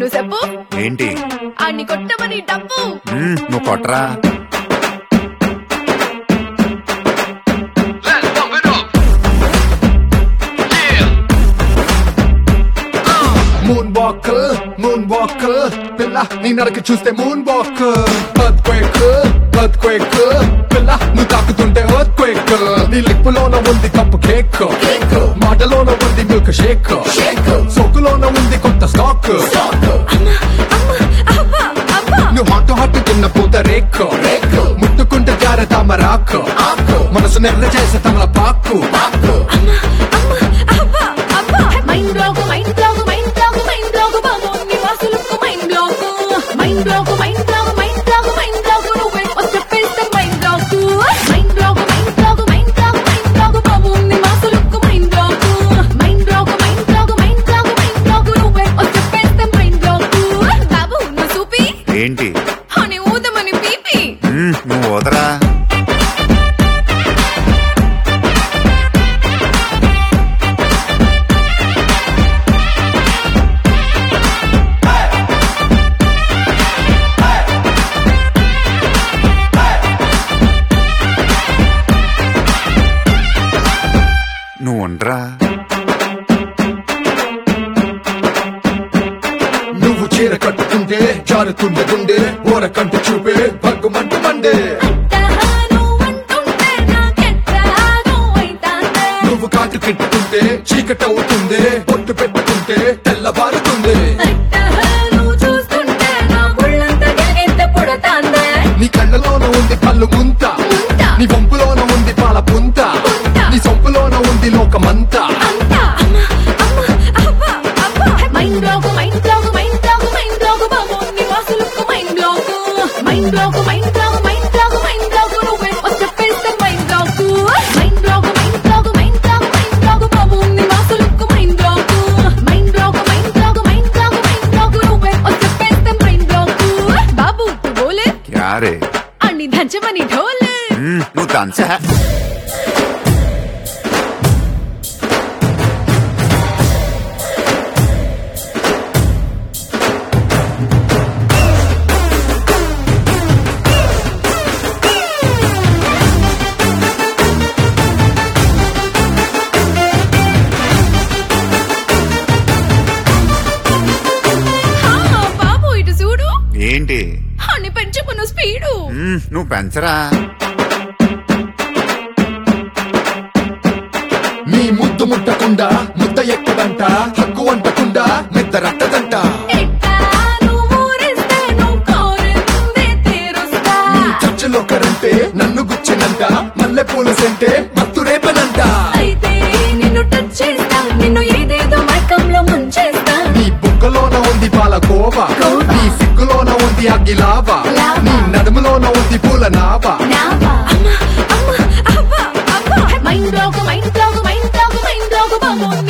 నువ్వు చెప్పు ఏంటి ఆడిని కొట్టమని డబ్బు మ్మ్, నువ్వు కొట్రా Let's pump it up. Yeah. Moonwalker moonwalker పిల్ల నీ నరకి చూస్తే moonwalker earthquake earthquake పిల్ల నువ్వు తాకుతుంటే ఎర్త్ క్వేక్ నీ లిప్పులోన ఉంది కప్పు కేక్ మాటలోన ఉంది మిల్క్ షేక్ సోకులోన ఉంది కొత్త స్టాక్ అబ్బా అబ్బా నువ్వు హాట్ హాట్ తిన్న పూత రేక్ ముట్టుకుంటే జార తామరాకు మనసు నెర్ర చేసే తమల పాకు అబ్బా అబ్బా mind block mind block mind block mind block బాబు నీ వాసులకు mind block mind block mind block mind block mind block నువ్వే వచ్చే పేస్తే mind block mind block mind block mind block mind block బాబు నీ వాసులకు mind block mind block mind block mind block mind block నువ్వే వచ్చే పేస్తే మైండ్ బ్లాక్ బాబు నువ్వు చూపి ఏంటి అని ఊదమని పీపి మ్మ్, నువ్వు వదరా నువ్వు ఉండరా నువ్వు చీర కట్టుకుంటే జారుతుండే గుండె ఓర కంటి చూపే భగ్గుమంటు మండే తహాను అంటుంటే నాకెట్టాను అయితాందే నువ్వు కాటు కెట్టుకుంటే చీకటవుతుంది పొట్టు పెట్టుకుంటే తెల్లబారుతుంది అట్టహాను చూస్తుంటే నా గుళ్ళంతా గిలిగింత పుడతాందే నీ కళ్ళలోన ఉంది పళ్ళు ముంత ముంత. నీ వంపులోన ఉంది పాల పుంత పుంత. నీ సొంపులోన ఉంది లోకమంతా అంతా అమ్మ అమ్మ అబ్బా అబ్బా mind block mind block mind block mind block బాబు నీ వాసులకు mind block mind block mind block mind block mind block నువ్వే వచ్చే పేస్తే mind block mind block mind block mind block mind block బాబు నీ వాసులకు mind block mind block mind block mind block mind block నువ్వే వచ్చే పేస్తే మైండ్ బ్లాక్ బాబు తు బోలే యారే అన్ని దంచమని ఢోలే మ్మ్, నువ్వు దంచా హా బాబు ఇటు చూడు ఏంటి అన్ని పెంచుకున్న స్పీడు మ్మ్, నువ్వు పెంచరా నీ ముద్దు ముట్టకుండా ముద్ద ఎక్కదంట హక్కు అంటకుండా మెత్త రట్టదంట ఎట్టాను ఊరిస్తే నువ్వు కోరిందే తీరుస్తా నీ చర్చలో కరంటే నన్ను గుచ్చినంట మల్లె పూల సెంటే మత్తు రేపనంట అయితే నిన్ను టచ్ చేస్తా నిన్ను ఏదేదో మైకంలో ముంచేస్తా నీ బుగ్గలోన ఉంది పాల కోవ కోవ. నీ సిగ్గులోన ఉంది అగ్గిలావ లావ. నీ నడుములోన ఉంది పూల నావ నావా అమ్మ అమ్మ అబ్బా అబ్బా mind block mind block mind block mind block బాబు